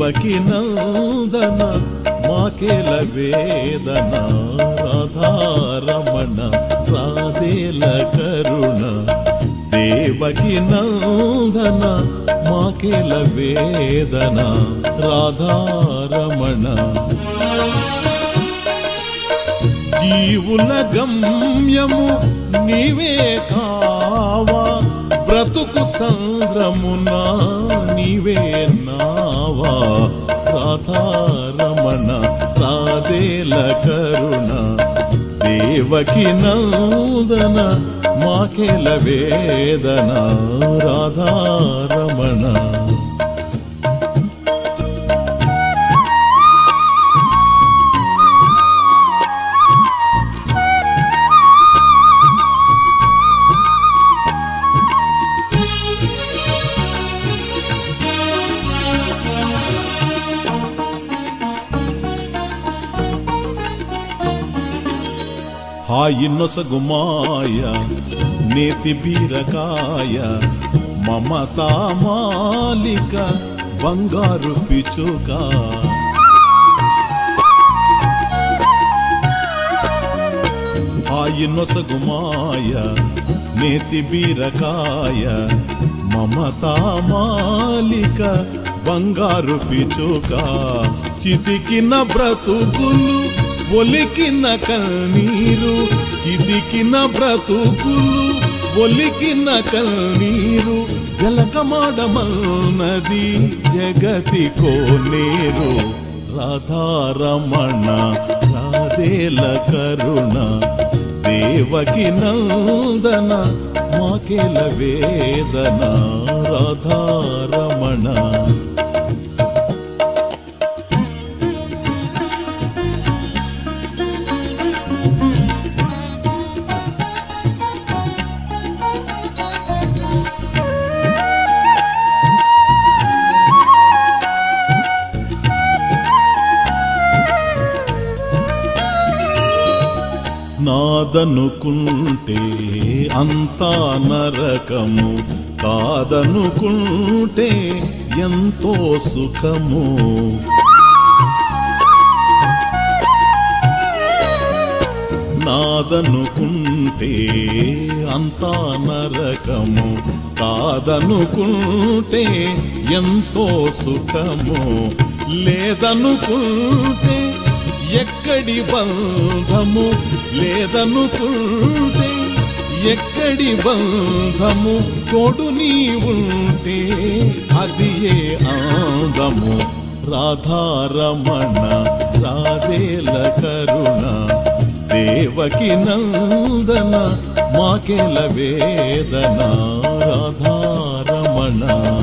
దేవకి నందన మాకేల వేదన రాధారమణ రాధేల కరుణ దేవకి నందన మాకేల వేదన రాధారమణ జీవుల గమ్యము నీవే కావా బ్రతుకు సంద్రమున నీవే నావా రాధారమణ రాధేల కరుణ దేవకి నందన మాకెల వేదన రాధారమణ హాయి నొసగుమాయ నేతి బీరకాయ మమతా మాలిక బంగారు పిచుక హాయి నొసగుమాయ నేతి బీరకాయ మమతా మాలిక బంగారు పిచుక చితికిన బ్రతుకులు ఒలికిన కన్నీరు చితికిన బ్రతుకులు ఒలికిన కన్నీరు జలకమాడమన్నది జగతి కోనేరు రాధారమణ రాధేల కరుణ దేవకి నందన మాకెల వేదన రాధారమణ నాదనుకుంటే అంతా నరకము కాదనుకుంటే ఎంతో సుఖము నాదనుకుంటే అంతా నరకము కాదనుకుంటే ఎంతో సుఖము లేదనుకుంటే ఎక్కడి బంధము లేదనుకుంటే ఎక్కడి బంధము తోడు నీ ఉంటే అది ఏ ఆందము రాధారమణ రాధేల కరుణ దేవకి నందన మాకెల వేదన రాధారమణ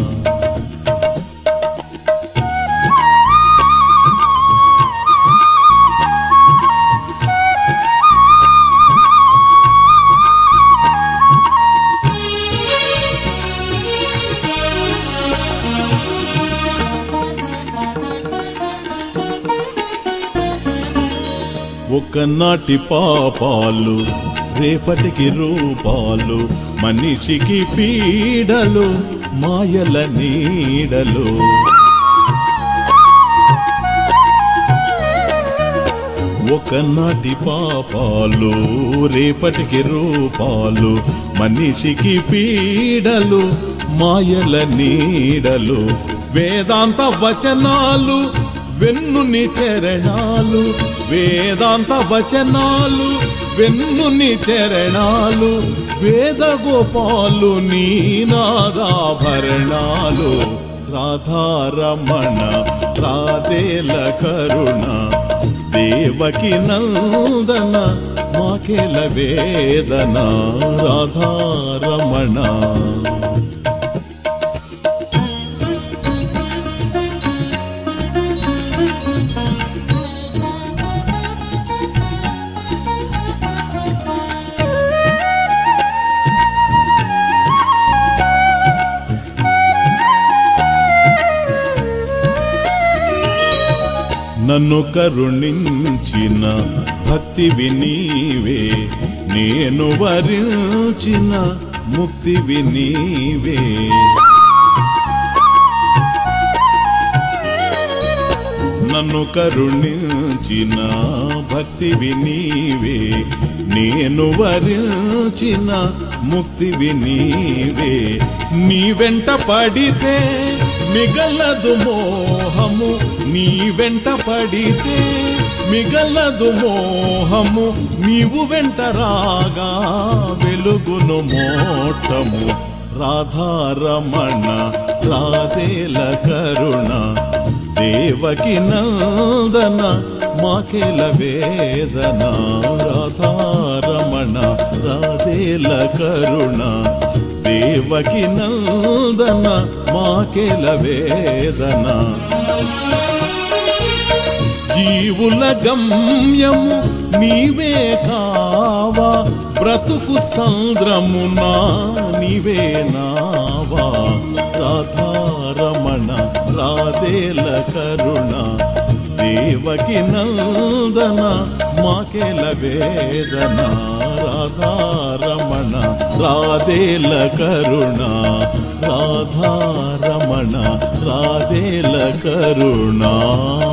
ఒకనాటి పాపాలు రేపటికి రూపాలు మనిషికి పీడలు మాయల నీడలు ఒకనాటి పాపాలు రేపటికి రూపాలు మనిషికి పీడలు మాయల నీడలు వేదాంత వచనాలు వెన్నుని చరణాలు వేదాంత వచనాలు వెన్నుని చరణాలు వేద గోపాలు నీ నాదాభరణాలు రాధారమణ రాధేల కరుణ దేవకి నందన మాకెల వేదన రాధారమణ నన్ను కరుణించిన భక్తివి నీవే నేను వరించిన ముక్తివి నీవే నన్ను కరుణించిన భక్తివి నీవే నేను వరించిన ముక్తివి నీవే నీ వెంట పడితే మిగలదు మోహము నీ వెంట పడితే మిగలదు మోహము నీవు వెంట రాగా వెలుగును మోక్షము రాధారమణ రాధేల కరుణ దేవకి నందన మాకెల వేదన రాధారమణ రాధేల కరుణ దేవకి నందన మాకెల వేదన జీవుల గమ్యము నీవే కావా బ్రతుకు సంద్రమునా నీవే నావా రాధారమణ రాధేల కరుణ దేవకి నందన మాకెల వేదన రాధారమణ రాధేల కరుణ రాధారమణ రాధేల కరుణ